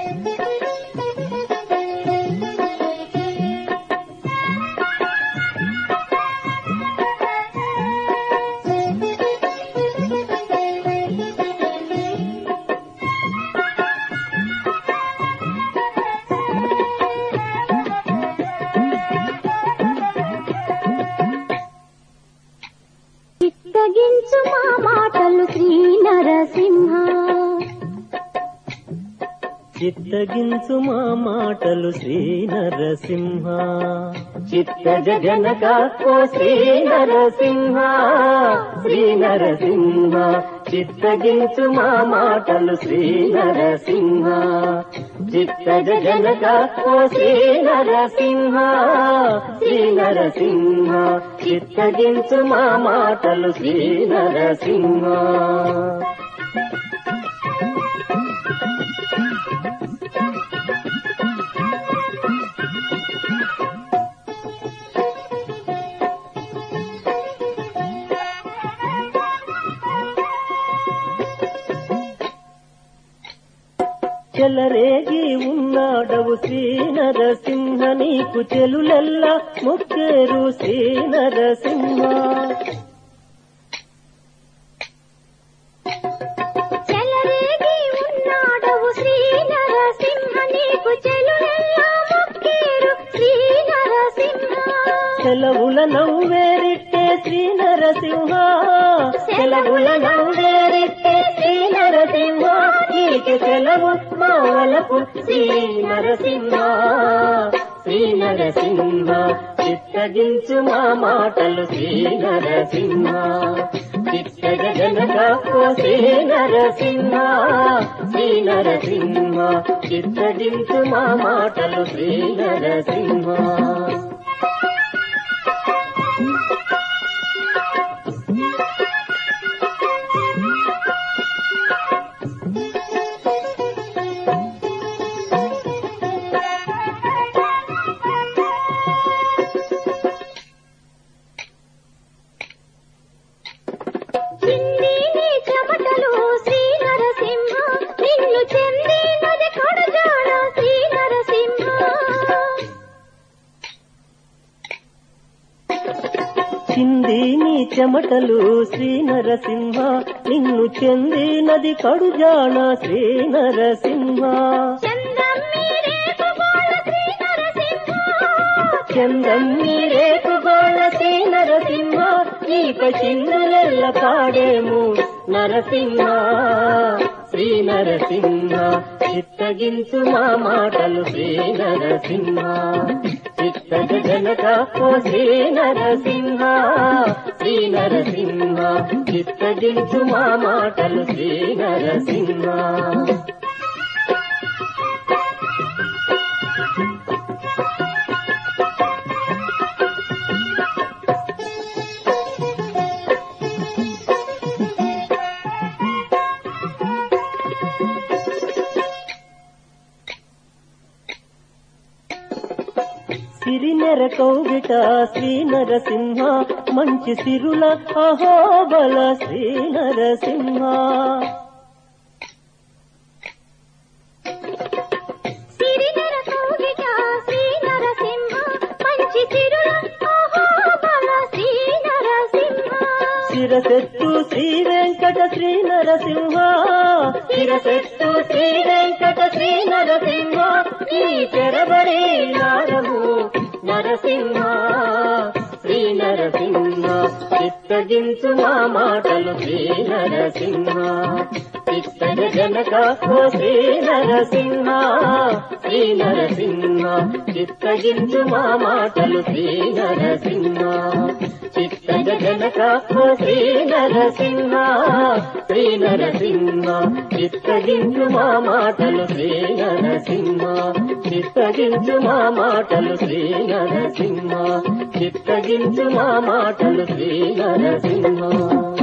చిత్తగించు మా మాటలు శ్రీ నరసింహ చిత్తగించు మా మాటలు శ్రీ నరసింహ చిత్తజ జనక ఓ శ్రీ నరసింహ శ్రీ నరసింహ చిత్తగించు మా మాటలు శ్రీ నరసింహ చిత్తజ జనక ఓ శ్రీ నరసింహ శ్రీ నరసింహ చిత్తగించు మా మాటలు శ్రీ నరసింహ చెలరేగి ఉన్నాడవు శ్రీ నరసింహ నీకు చెలులెల్ల ముక్కేరు శ్రీ నరసింహ చెలరేగి ఉన్నాడవు శ్రీ నరసింహ నీకు చెలులెల్లా మొక్కేరు శ్రీ నరసింహ సెలవుల నవ్వేరిట్టే శ్రీ నరసింహ సెలవుల నవ్వేరిట్టే శ్రీ నరసింహ నీకు సెలవు మావలకు శ్రీ నరసింహ శ్రీ నరసింహ చిత్తగించు మా మాటలు శ్రీ నరసింహ చిత్తగ జనక ఓ శ్రీ నరసింహ శ్రీ నరసింహ చిత్తగించు మా మాటలు శ్రీ నరసింహ చింది నీ చెమటలు శ్రీ నరసింహ నిన్ను చెంది నది కడజాడ శ్రీ నరసింహ చింది నీ చెమటలు శ్రీ నరసింహ నిన్ను చెంది నది కడుజాణ శ్రీ నరసింహ చందమ్మి రేపు గోళ శ్రీ నరసింహ చందం రేపు గోళ శ్రీ నరసింహ నీక చిందులెల్ల పాడేము నరసింహ శ్రీ నరసింహ చిత్తగించు మా మాటలు శ్రీ నరసింహ చిత్తగ జనక ఓ శ్రీ నరసింహ శ్రీ నరసింహ చిత్తగించు మా మాటలు శ్రీ నరసింహ సిరినెర కౌగిట శ్రీ నరసింహ మంచి సిరుల అహోబల శ్రీ నరసింహ సిరినర కౌగిట శ్రీ నరసింహ మంచి సిరుల అహోబల శ్రీ నరసింహ శిరసెత్తు శ్రీ వెంకట శ్రీ నరసింహ శిరసెత్తు శ్రీ వెంకట శ్రీ నరసింహ ఈ తెరబడి నారము నరసింహ శ్రీ నరసింహ చిత్తగించు మా మాటలు శ్రీ నరసింహ చిత్తగ జనక ఓ శ్రీ నరసింహ శ్రీ నరసింహ చిత్తగించు మా మాటలు శ్రీ నరసింహ చిత్తగ జనక ఓ శ్రీ నరసింహ శ్రీ నరసింహ చిత్తగించు మా మాటలు శ్రీ నరసింహ చిత్తగించు మా మాటలు శ్రీ నరసింహ చిత్తగించు మా మాటలు శ్రీ నరసింహ